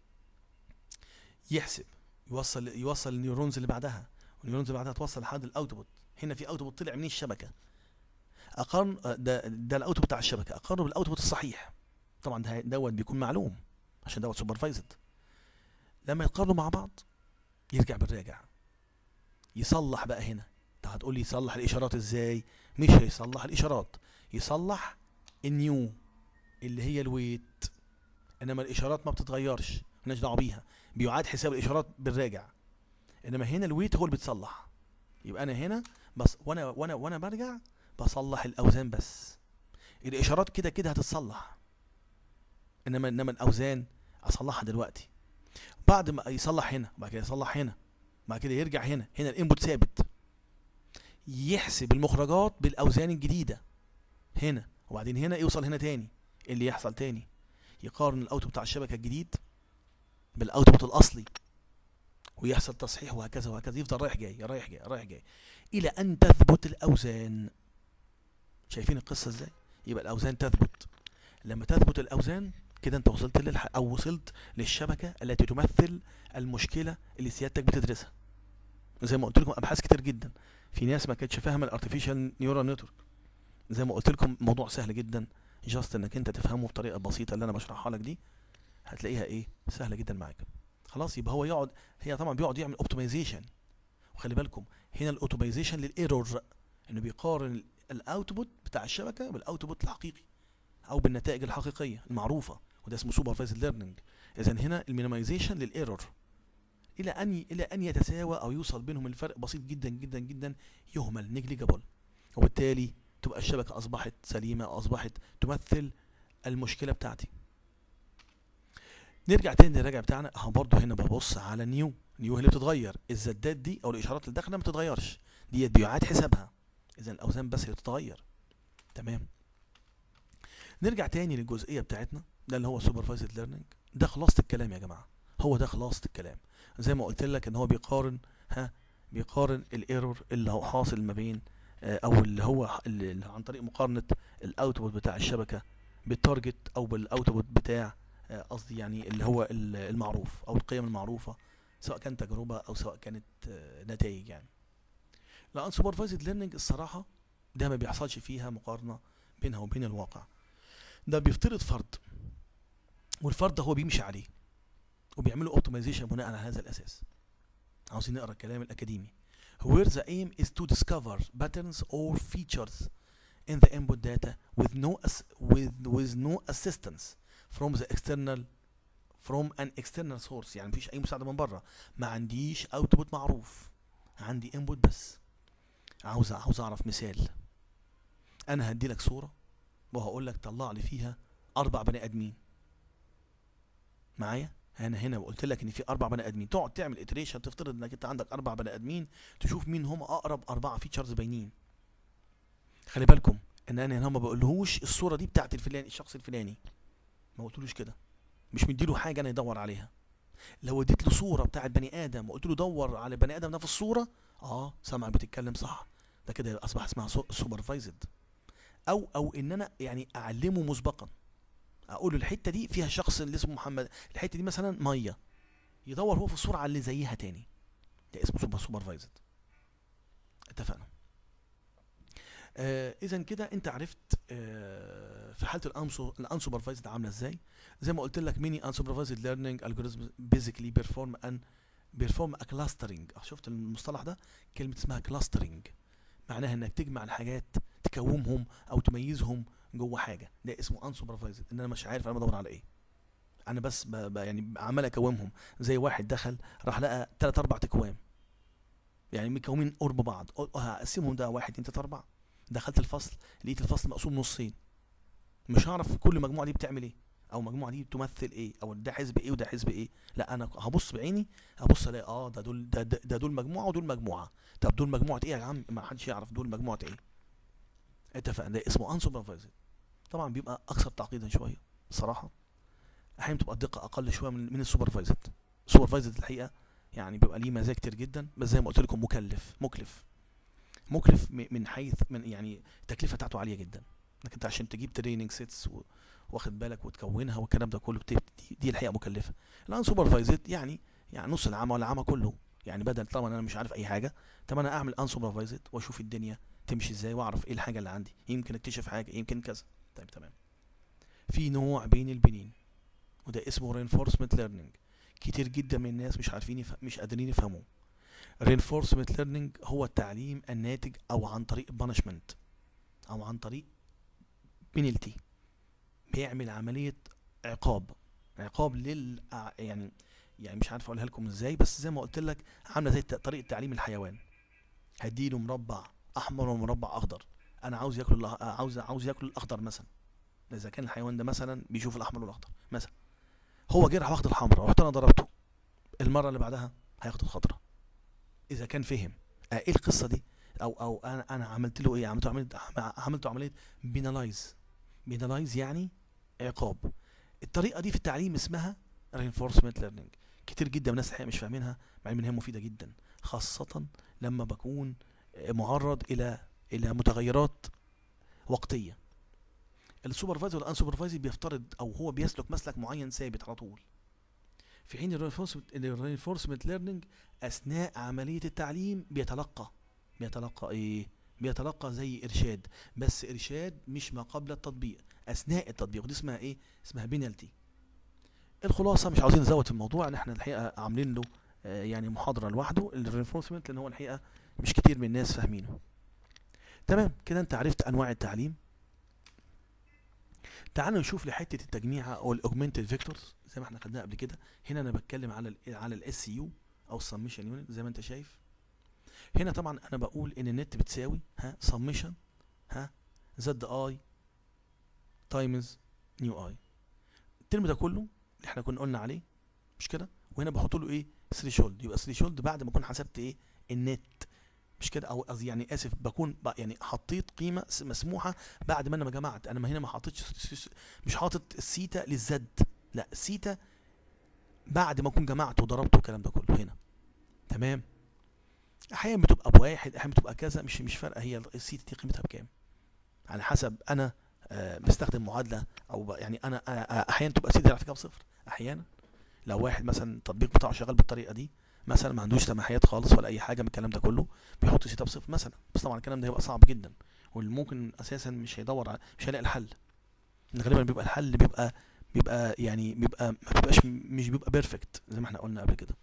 يحسب يوصل يوصل النيورونز اللي بعدها والنيورونز اللي بعدها توصل لحد الاوتبوت هنا في اوتبوت طلع من الشبكه اقارن آه، ده ده الاوتبوت بتاع الشبكه اقارنه بالاوتبوت الصحيح طبعا ده دوت بيكون معلوم عشان دوت سوبرفايزد لما يتقارنوا مع بعض يرجع بالراجع يصلح بقى هنا انت هتقول لي يصلح الاشارات ازاي مش هيصلح الاشارات يصلح النيو اللي هي الويت انما الاشارات ما بتتغيرش مالناش دعوه بيها بيعاد حساب الاشارات بالراجع انما هنا الويت هو اللي بيتصلح يبقى انا هنا بس وانا وانا وانا برجع بصلح الاوزان بس الاشارات كده كده هتتصلح انما انما الاوزان اصلحها دلوقتي بعد ما يصلح هنا وبعد كده يصلح هنا بعد كده يرجع هنا هنا الانبوت ثابت يحسب المخرجات بالاوزان الجديده هنا وبعدين هنا يوصل هنا تاني إيه اللي يحصل تاني يقارن الاوتبوت بتاع الشبكه الجديد بالاوتبوت الاصلي ويحصل تصحيح وهكذا وهكذا يفضل رايح جاي رايح جاي رايح جاي الى ان تثبت الاوزان شايفين القصه ازاي يبقى الاوزان تثبت لما تثبت الاوزان كده انت وصلت للح... او وصلت للشبكه التي تمثل المشكله اللي سيادتك بتدرسها زي ما قلت لكم ابحاث كتير جدا في ناس ما كانتش فاهمه الارتفيشال نيورال نتورك زي ما قلت لكم موضوع سهل جدا جاست انك انت تفهمه بطريقه بسيطه اللي انا بشرحها لك دي هتلاقيها ايه سهله جدا معاك خلاص يبقى هو يقعد هي طبعا بيقعد يعمل اوبتمايزيشن وخلي بالكم هنا الاوتومايزيشن للايرور انه بيقارن الاوتبوت بتاع الشبكه بالاوتبوت الحقيقي او بالنتائج الحقيقيه المعروفه وده اسمه سوبرفايزد ليرنينج اذا هنا المينيمايزيشن للايرور الى ان الى ان يتساوى او يوصل بينهم الفرق بسيط جدا جدا جدا يهمل نيجليجابل وبالتالي تبقى الشبكه اصبحت سليمه أو اصبحت تمثل المشكله بتاعتي نرجع تاني للراجع بتاعنا اهو برضه هنا ببص على نيو نيو هي اللي بتتغير الزدات دي او الاشارات اللي داخله ما بتتغيرش ديت بيعاد حسابها اذا الاوزان بس اللي بتتغير تمام نرجع تاني للجزئيه بتاعتنا ده اللي هو سوبرفايزد ليرنينج ده خلاصه الكلام يا جماعه هو ده خلاصه الكلام زي ما قلت لك ان هو بيقارن ها بيقارن الايرور اللي هو حاصل ما بين آه، او اللي هو اللي عن طريق مقارنه الاوتبوت بتاع الشبكه بالتارجت او بالاوتبوت بتاع آه، قصدي يعني اللي هو ال- المعروف او القيم المعروفه سواء كان تجربه او سواء كانت آه، نتائج يعني لان سوبرفايزد ليرنينج الصراحه ده ما بيحصلش فيها مقارنه بينها وبين الواقع ده بيفترض فرض والفرض ده هو بيمشي عليه وبيعملوا اوبتمايزيشن بناء على هذا الاساس عاوزين نقرا الكلام الاكاديمي where the aim is to discover patterns or features in the input data with no ass- with with no assistance from the external from an external source يعني مفيش اي مساعده من بره ما عنديش اوتبوت معروف عندي انبوت بس عاوز عاوز اعرف مثال انا هدي لك صوره وهقول لك طلع لي فيها اربع بني ادمين معايا انا هنا قلت لك ان في اربع بني ادمين تقعد تعمل اتريشن تفترض انك انت عندك اربع بني ادمين تشوف مين هم اقرب اربعه فيتشرز باينين خلي بالكم ان انا هنا ما بقولهوش الصوره دي بتاعت الفلاني الشخص الفلاني ما قلتلوش كده مش مديله حاجه انا يدور عليها لو اديت له صوره بتاعت بني ادم وقلت له دور على بني ادم ده في الصوره اه سامعك بتتكلم صح ده كده اصبح اسمها سوبرفايزد او او ان انا يعني اعلمه مسبقا اقول له الحته دي فيها شخص اللي اسمه محمد الحته دي مثلا ميه يدور هو في الصوره على اللي زيها تاني ده اسمه سوبر سوبرفايزد اتفقنا آه اذا كده انت عرفت آه في حاله الانسو الانسوبرفايزد عامله ازاي زي ما قلت لك ميني انسوبرفايزد ليرنينج الجوريزم بيزيكلي بيرفورم ان بيرفورم ا كلاسترنج شفت المصطلح ده كلمه اسمها كلاسترنج معناها انك تجمع الحاجات تكومهم او تميزهم جوه حاجه ده اسمه انسوبرفايزد ان انا مش عارف انا بدور على ايه انا بس ب... ب... يعني عمال اكومهم زي واحد دخل راح لقى ثلاث اربع تكوام يعني مكومين قرب بعض قل- هقسمهم ده واحد اتنين تلاته اربعه دخلت الفصل لقيت الفصل مقسوم نصين مش هعرف كل مجموعه دي بتعمل ايه او المجموعه دي بتمثل ايه او ده حزب ايه وده حزب ايه لا انا هبص بعيني هبص الاقي اه ده دول ده, ده, ده دول مجموعه ودول مجموعه طب دول مجموعه ايه يا عم ما حدش يعرف دول مجموعه ايه اتفقنا ده اسمه انسوبرفايزد طبعا بيبقى اكثر تعقيدا شويه الصراحه احيانا بتبقى الدقه اقل شويه من من السوبرفايزد السوبرفايزد الحقيقه يعني بيبقى ليه مزايا كتير جدا بس زي ما قلت لكم مكلف مكلف مكلف م- من حيث من يعني التكلفه بتاعته عاليه جدا انك انت عشان تجيب تريننج سيتس واخد بالك وتكونها والكلام ده كله بت- دي, دي الحقيقه مكلفه الان سوبرفايزد يعني يعني نص العام ولا العام كله يعني بدل طبعا انا مش عارف اي حاجه طب انا اعمل ان سوبرفايزد واشوف الدنيا تمشي ازاي واعرف ايه الحاجه اللي عندي يمكن اكتشف حاجه يمكن كذا طيب تمام في نوع بين البنين وده اسمه reinforcement learning كتير جدا من الناس مش عارفين يفهم مش قادرين يفهموه reinforcement learning هو التعليم الناتج او عن طريق punishment او عن طريق penalty بيعمل عملية عقاب عقاب لل يعني يعني مش عارف اقولها لكم ازاي بس زي ما قلت لك عامله زي طريقه تعليم الحيوان هديله مربع احمر ومربع اخضر انا عاوز ياكل الأ- عاوز عاوز ياكل الاخضر مثلا اذا كان الحيوان ده مثلا بيشوف الاحمر والاخضر مثلا هو جه راح واخد الحمراء رحت انا ضربته المره اللي بعدها هياخد الخضراء اذا كان فهم آه ايه القصه دي او او انا انا عملت له ايه عملت له عمليه عملت له عمليه بينالايز بينالايز يعني عقاب الطريقه دي في التعليم اسمها reinforcement learning كتير جدا من الناس الحقيقه مش فاهمينها مع ان هي مفيده جدا خاصه لما بكون معرض الى الى متغيرات وقتيه السوبرفايزر والانسوبرفايزر بيفترض او هو بيسلك مسلك معين ثابت على طول في حين الرينفورسمنت ليرنينج اثناء عمليه التعليم بيتلقى بيتلقى ايه بيتلقى زي ارشاد بس ارشاد مش ما قبل التطبيق اثناء التطبيق ودي اسمها ايه اسمها بينالتي الخلاصه مش عاوزين نزود في الموضوع ان احنا الحقيقه عاملين له آه، يعني محاضره لوحده الرينفورسمنت لان هو الحقيقه مش كتير من الناس فاهمينه تمام كده انت عرفت انواع التعليم تعالوا نشوف لحته التجميع او الاوجمنتد فيكتورز زي ما احنا خدناها قبل كده هنا انا بتكلم على ال على الاس يو او السميشن يونت زي ما انت شايف هنا طبعا انا بقول ان النت بتساوي ها سميشن ها زد اي تايمز نيو اي الترم ده كله اللي احنا كنا قلنا عليه مش كده وهنا بحط له ايه ثريشولد يبقى ثريشولد بعد ما اكون حسبت ايه النت مش كده او قصدي يعني اسف بكون ب- يعني حطيت قيمه س- مسموحه بعد ما انا ما جمعت انا ما هنا ما حطيتش س- س- مش حاطط السيتا للزد لا السيتا بعد ما اكون جمعت وضربت والكلام ده كله هنا تمام احيانا بتبقى بواحد احيانا بتبقى كذا مش مش فارقه هي السيتا دي قيمتها بكام على حسب انا آه، بستخدم معادله او ب- يعني انا آه، آه، احيانا تبقى سيتا على فكره بصفر احيانا لو واحد مثلا التطبيق بتاعه شغال بالطريقه دي مثلا ما عندوش سماحيات خالص ولا اي حاجه من الكلام ده كله بيحط سيت اب صفر مثلا بس طبعا الكلام ده هيبقى صعب جدا واللي ممكن اساسا مش هيدور على مش هيلاقي الحل إن غالبا بيبقى الحل بيبقى بيبقى يعني بيبقى ما بيبقاش مش بيبقى بيرفكت زي ما احنا قلنا قبل كده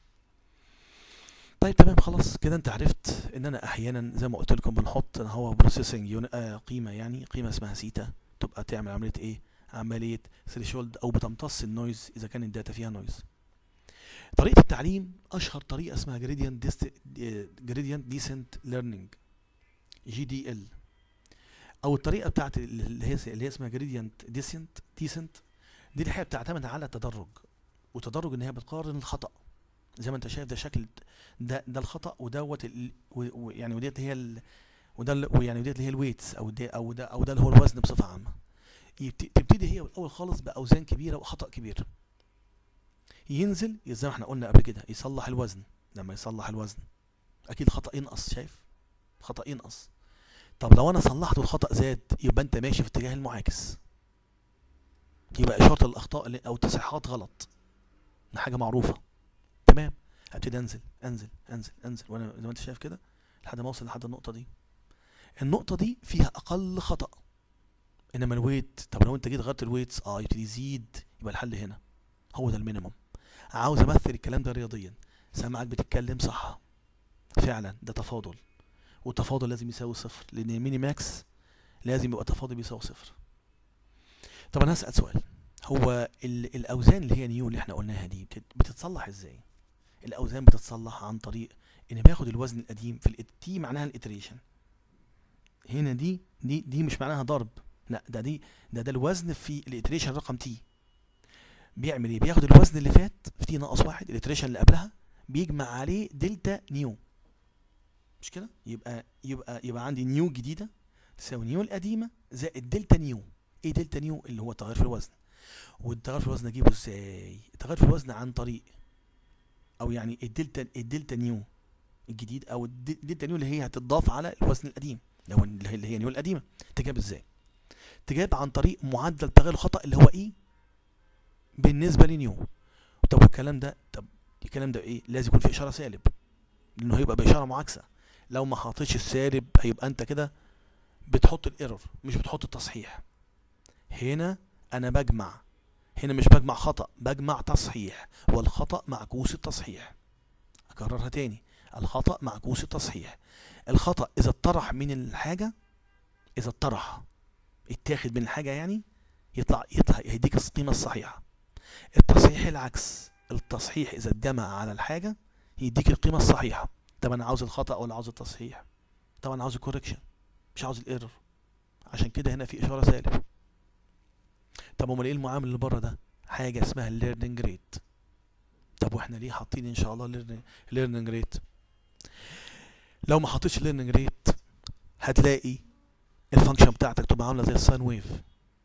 طيب تمام خلاص كده انت عرفت ان انا احيانا زي ما قلت لكم بنحط ان هو بروسيسنج آه قيمه يعني قيمه اسمها سيتا تبقى تعمل عمليه ايه عمليه ثريشولد او بتمتص النويز اذا كان الداتا فيها نويز طريقه التعليم اشهر طريقه اسمها جريدينت جريدينت ديسنت ليرنينج جي دي ال او الطريقه بتاعت اللي هي اللي هي اسمها جريدينت ديسنت ديسنت دي الحقيقه بتعتمد على التدرج وتدرج ان هي بتقارن الخطا زي ما انت شايف ده شكل ده ده الخطا ودوت ال- و- و- يعني وديت هي ال وده ال- ويعني وديت اللي هي الويتس او ده او ده او ده اللي هو الوزن بصفه عامه يبت- تبتدي هي الاول خالص باوزان كبيره وخطا كبير ينزل زي ما احنا قلنا قبل كده يصلح الوزن لما يصلح الوزن اكيد خطا ينقص شايف خطا ينقص طب لو انا صلحت والخطا زاد يبقى انت ماشي في اتجاه المعاكس يبقى اشاره الاخطاء اللي- او التصحيحات غلط ده حاجه معروفه تمام هبتدي انزل انزل انزل انزل وانا زي ما انت شايف كده لحد ما اوصل لحد النقطه دي النقطه دي فيها اقل خطا انما الويت طب لو انت جيت غيرت الويتس اه يبتدي يزيد يبقى الحل هنا هو ده المينيمم عاوز امثل الكلام ده رياضيا سامعك بتتكلم صح فعلا ده تفاضل والتفاضل لازم يساوي صفر لان الميني ماكس لازم يبقى تفاضل بيساوي صفر طب انا هسال سؤال هو ال- الاوزان اللي هي نيو اللي احنا قلناها دي بتت- بتتصلح ازاي الاوزان بتتصلح عن طريق ان باخد الوزن القديم في التي معناها الاتريشن هنا دي دي دي مش معناها ضرب لا ده دي ده ده الوزن في الاتريشن رقم تي بيعمل ايه بياخد الوزن اللي فات في تي ناقص واحد الاتريشن اللي قبلها بيجمع عليه دلتا نيو مش كده يبقى يبقى يبقى عندي نيو جديده تساوي نيو القديمه زائد دلتا نيو ايه دلتا نيو اللي هو التغير في الوزن والتغير في الوزن اجيبه ازاي التغير في الوزن عن طريق او يعني الدلتا الدلتا نيو الجديد او الد- الدلتا نيو اللي هي هتضاف على الوزن القديم اللي هو اللي هي- اللي هي نيو القديمه تجاب ازاي تجاب عن طريق معدل تغير الخطا اللي هو ايه بالنسبه لنيو طب والكلام ده طب الكلام ده ايه لازم يكون في اشاره سالب لانه هيبقى باشاره معاكسه لو ما حطيتش السالب هيبقى انت كده بتحط الايرور مش بتحط التصحيح هنا انا بجمع هنا مش بجمع خطأ بجمع تصحيح والخطأ معكوس التصحيح اكررها تاني الخطأ معكوس التصحيح الخطأ اذا اتطرح من الحاجة اذا اتطرح اتاخد من الحاجة يعني يطلع يطلع يديك القيمة الصحيحة التصحيح العكس التصحيح اذا اتجمع على الحاجة يديك القيمة الصحيحة طب انا عاوز الخطأ ولا عاوز التصحيح طب انا عاوز الكوركشن مش عاوز الايرور عشان كده هنا في اشارة سالب طب امال ايه المعامل اللي بره ده حاجه اسمها الليرنينج ريت طب واحنا ليه حاطين ان شاء الله ليرنينج ريت لو ما حطيتش ليرنينج ريت هتلاقي الفانكشن بتاعتك تبقى عامله زي الساين ويف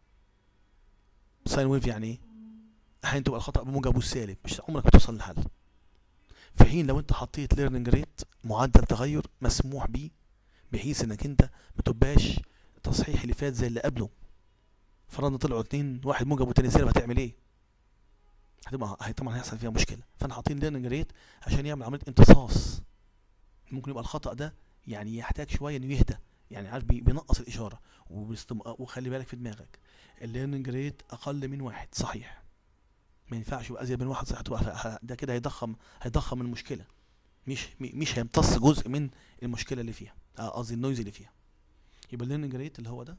ساين ويف يعني ايه احيانا تبقى الخطا بموجب والسالب مش عمرك ما توصل للحل في حين لو انت حطيت ليرنينج ريت معدل تغير مسموح بيه بحيث انك انت ما تبقاش التصحيح اللي فات زي اللي قبله فرضنا طلعوا اتنين واحد موجب والتاني سالب هتعمل ايه؟ هتبقى هي طبعا هيحصل فيها مشكله فانا حاطين ليرنينج ريت عشان يعمل عمليه امتصاص ممكن يبقى الخطا ده يعني يحتاج شويه انه يهدى يعني عارف بي- بينقص الاشاره وبيستم... وخلي بالك في دماغك الليرنينج ريت اقل من واحد صحيح ما ينفعش يبقى ازيد من واحد صح هتبقى ه- ده كده هيضخم هيضخم المشكله مش م- مش هيمتص جزء من المشكله اللي فيها آه، قصدي النويز اللي فيها يبقى الليرنينج ريت اللي هو ده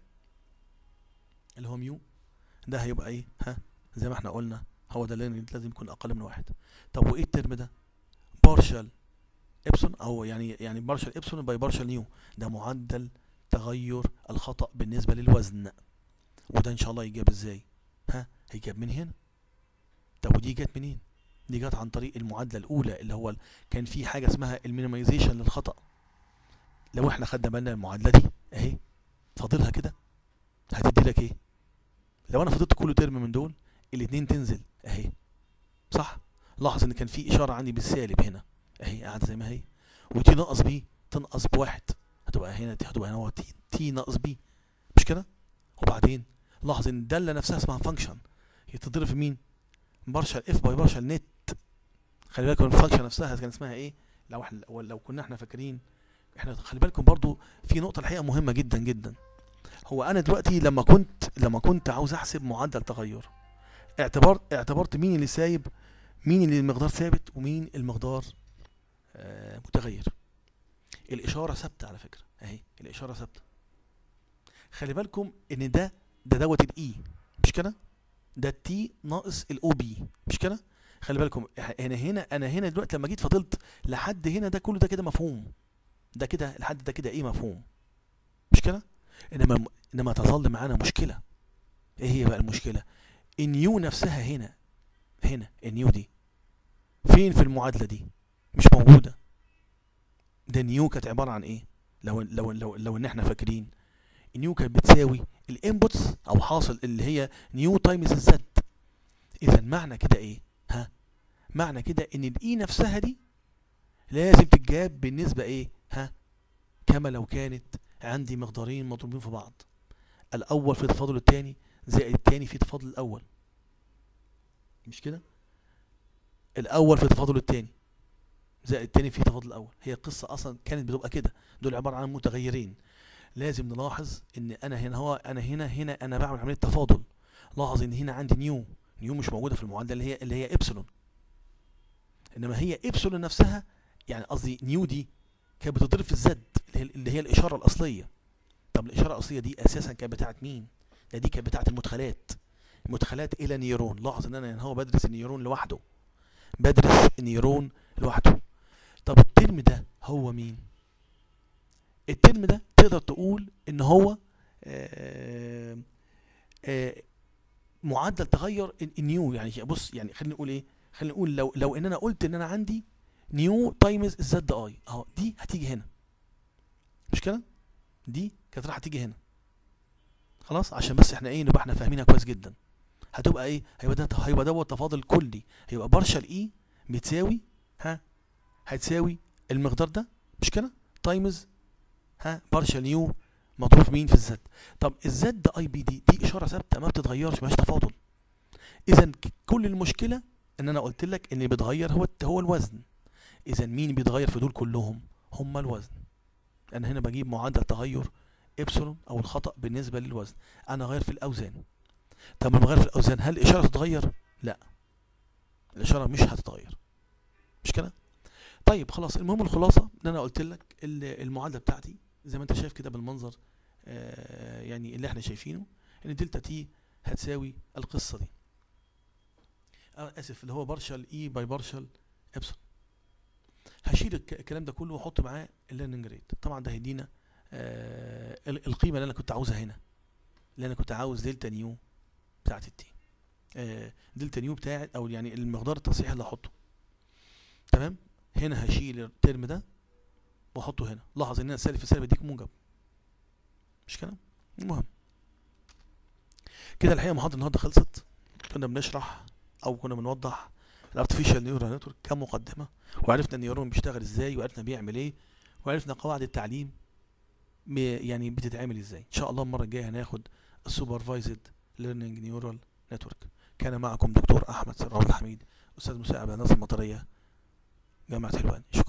اللي هو ميو ده هيبقى ايه ها زي ما احنا قلنا هو ده الليرنينج لازم يكون اقل من واحد طب وايه الترم ده بارشال ابسون او يعني يعني بارشال ابسون باي بارشال نيو ده معدل تغير الخطأ بالنسبة للوزن وده ان شاء الله يجاب ازاي ها هيجاب من هنا طب ودي جت منين دي جت عن طريق المعادلة الأولى اللي هو ال- كان في حاجة اسمها المينيمايزيشن للخطأ لو احنا خدنا بالنا من المعادلة دي اهي فاضلها كده هتدي لك ايه لو انا فضلت كل ترم من دول الاتنين تنزل اهي صح لاحظ ان كان في اشارة عندي بالسالب هنا اهي قاعدة زي ما هي وتي ناقص بي تنقص بواحد هتبقى هنا دي هتبقى هنا هو تي, تي ناقص بي مش كده وبعدين لاحظ ان الدالة نفسها اسمها فانكشن هي تضرب في مين بارشل اف باي بارشل نت خلي بالكم الفانكشن نفسها كان اسمها ايه لو احنا لو كنا احنا فاكرين احنا خلي بالكم برضو في نقطة الحقيقة مهمة جدا جدا هو انا دلوقتي لما كنت لما كنت عاوز احسب معدل تغير اعتبرت اعتبرت مين اللي سايب مين اللي المقدار ثابت ومين المقدار آه متغير الاشاره ثابته على فكره اهي الاشاره ثابته خلي بالكم ان ده ده دوت الاي مش كده ده التي ناقص الاو بي مش كده خلي بالكم انا هنا انا هنا دلوقتي لما جيت فضلت لحد هنا ده كله ده كده مفهوم ده كده لحد ده كده ايه مفهوم مش كده انما انما تظل معانا مشكله ايه هي بقى المشكله النيو نفسها هنا هنا النيو دي فين في المعادله دي مش موجوده ده نيو كانت عباره عن ايه لو لو لو لو ان احنا فاكرين نيو كانت بتساوي الانبوتس او حاصل اللي هي نيو تايمز الزد اذا معنى كده ايه ها معنى كده ان الاي نفسها دي لازم تتجاب بالنسبه ايه ها كما لو كانت عندي مقدارين مضروبين في بعض الاول في تفاضل الثاني زائد الثاني في تفاضل الاول مش كده الاول في تفاضل الثاني زائد الثاني في تفاضل الاول هي القصه اصلا كانت بتبقى كده دول عباره عن متغيرين لازم نلاحظ ان انا هنا هو انا هنا هنا انا بعمل عمليه تفاضل لاحظ ان هنا عندي نيو نيو مش موجوده في المعادله اللي هي اللي هي ابسلون انما هي ابسلون نفسها يعني قصدي نيو دي كانت بتضرب في الزد اللي هي, اللي هي الاشاره الاصليه طب الاشاره الاصليه دي اساسا كانت بتاعه مين ده دي كانت بتاعه المدخلات مدخلات الى نيرون لاحظ ان انا هنا هو بدرس النيرون لوحده بدرس النيرون لوحده طب الترم ده هو مين الترم ده تقدر تقول ان هو آه آه معدل تغير النيو يعني بص يعني خلينا نقول ايه خلينا نقول لو لو ان انا قلت ان انا عندي نيو تايمز الزد اي اهو دي هتيجي هنا مش كده دي كانت راح تيجي هنا خلاص عشان بس احنا ايه نبقى احنا فاهمينها كويس جدا هتبقى ايه هيبقى ده هيبقى دوت تفاضل كلي هيبقى بارشل اي بتساوي ها هتساوي المقدار ده مش كده تايمز ها بارشل يو مضروب مين في الزد طب الزد ده اي بي دي دي اشاره ثابته ما بتتغيرش مش تفاضل اذا كل المشكله ان انا قلت لك ان اللي بيتغير هو هو الوزن اذا مين بيتغير في دول كلهم هم الوزن انا هنا بجيب معدل تغير ابسلون او الخطا بالنسبه للوزن انا غير في الاوزان طب لما اغير في الاوزان هل الاشاره تتغير لا الاشاره مش هتتغير مش كده طيب خلاص المهم الخلاصه ان انا قلت لك المعادله بتاعتي زي ما انت شايف كده بالمنظر آه يعني اللي احنا شايفينه ان دلتا تي هتساوي القصه دي آه اسف اللي هو بارشل اي باي بارشل ابسلون هشيل الكلام ده كله واحط معاه الليرنينج ريت طبعا ده هيدينا آه القيمه اللي انا كنت عاوزها هنا اللي انا كنت عاوز دلتا نيو بتاعت التي آه دلتا نيو بتاعت او يعني المقدار التصحيحي اللي هحطه تمام هنا هشيل الترم ده واحطه هنا لاحظ ان انا سالب في سالب اديك موجب مش كده المهم كده الحقيقه محاضره النهارده خلصت كنا بنشرح او كنا بنوضح الارتفيشال نيورال نتورك كمقدمه وعرفنا النيورون بيشتغل ازاي وعرفنا بيعمل ايه وعرفنا قواعد التعليم يعني بتتعمل ازاي ان شاء الله المره الجايه هناخد السوبرفايزد ليرنينج نيورال نتورك كان معكم دكتور احمد سراج الحميد استاذ مساعد على الناس المطريه جامعه حلوان